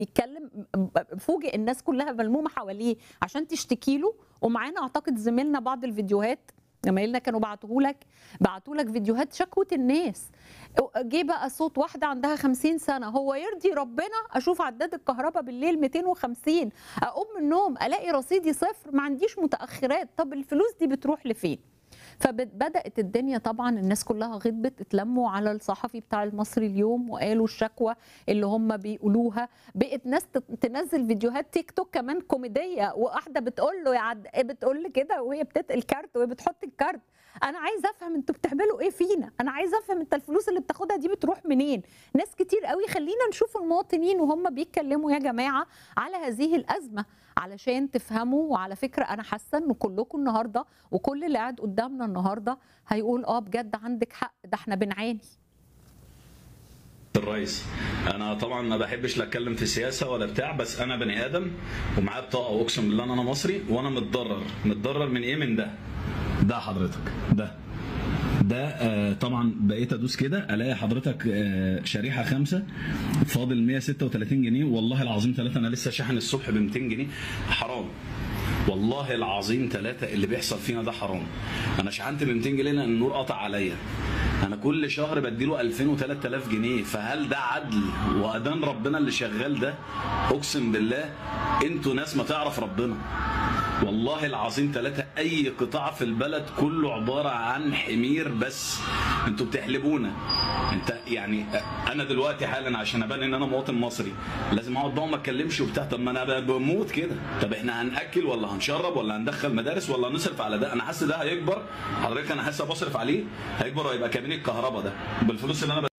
يتكلم فوجئ الناس كلها ملمومه حواليه عشان تشتكي له ومعانا اعتقد زميلنا بعض الفيديوهات زمايلنا كانوا بعتوه لك بعتوا لك فيديوهات شكوى الناس جه بقى صوت واحده عندها 50 سنه هو يرضي ربنا اشوف عداد الكهرباء بالليل 250 اقوم من النوم الاقي رصيدي صفر ما عنديش متاخرات طب الفلوس دي بتروح لفين فبدات الدنيا طبعا الناس كلها غضبت اتلموا على الصحفي بتاع المصري اليوم وقالوا الشكوى اللي هم بيقولوها بقت ناس تنزل فيديوهات تيك توك كمان كوميديه واحده بتقول له يا عد... بتقول لي كده وهي بتتقل الكارت وهي بتحط الكارت انا عايزه افهم انتوا بتعملوا ايه فينا انا عايزه افهم انت الفلوس اللي بتاخدها دي بتروح منين ناس كتير قوي خلينا نشوف المواطنين وهم بيتكلموا يا جماعه على هذه الازمه علشان تفهموا وعلى فكره انا حاسه ان كلكم النهارده وكل اللي قاعد قدامنا النهارده هيقول اه بجد عندك حق ده احنا بنعاني الرئيس انا طبعا ما بحبش لا اتكلم في سياسه ولا بتاع بس انا بني ادم ومعايا بطاقه واقسم بالله ان انا مصري وانا متضرر متضرر من ايه من ده ده حضرتك ده ده آه طبعا بقيت ادوس كده الاقي حضرتك آه شريحه خمسه فاضل 136 جنيه والله العظيم ثلاثه انا لسه شاحن الصبح ب 200 جنيه حرام والله العظيم ثلاثة اللي بيحصل فينا ده حرام انا شحنت ب 200 جنيه لان النور قطع عليا انا كل شهر بديله 2000 و3000 جنيه فهل ده عدل واذان ربنا اللي شغال ده اقسم بالله انتوا ناس ما تعرف ربنا والله العظيم ثلاثة أي قطاع في البلد كله عبارة عن حمير بس انتوا بتحلبونا انت يعني انا دلوقتي حالا عشان ابان ان انا مواطن مصري لازم اقعد بقى ما اتكلمش وبتاع طب ما انا بموت كده طب احنا هناكل ولا هنشرب ولا هندخل مدارس ولا نصرف على ده انا حاسس ده هيكبر حضرتك انا حاسس بصرف عليه هيكبر وهيبقى كابين الكهرباء ده بالفلوس اللي انا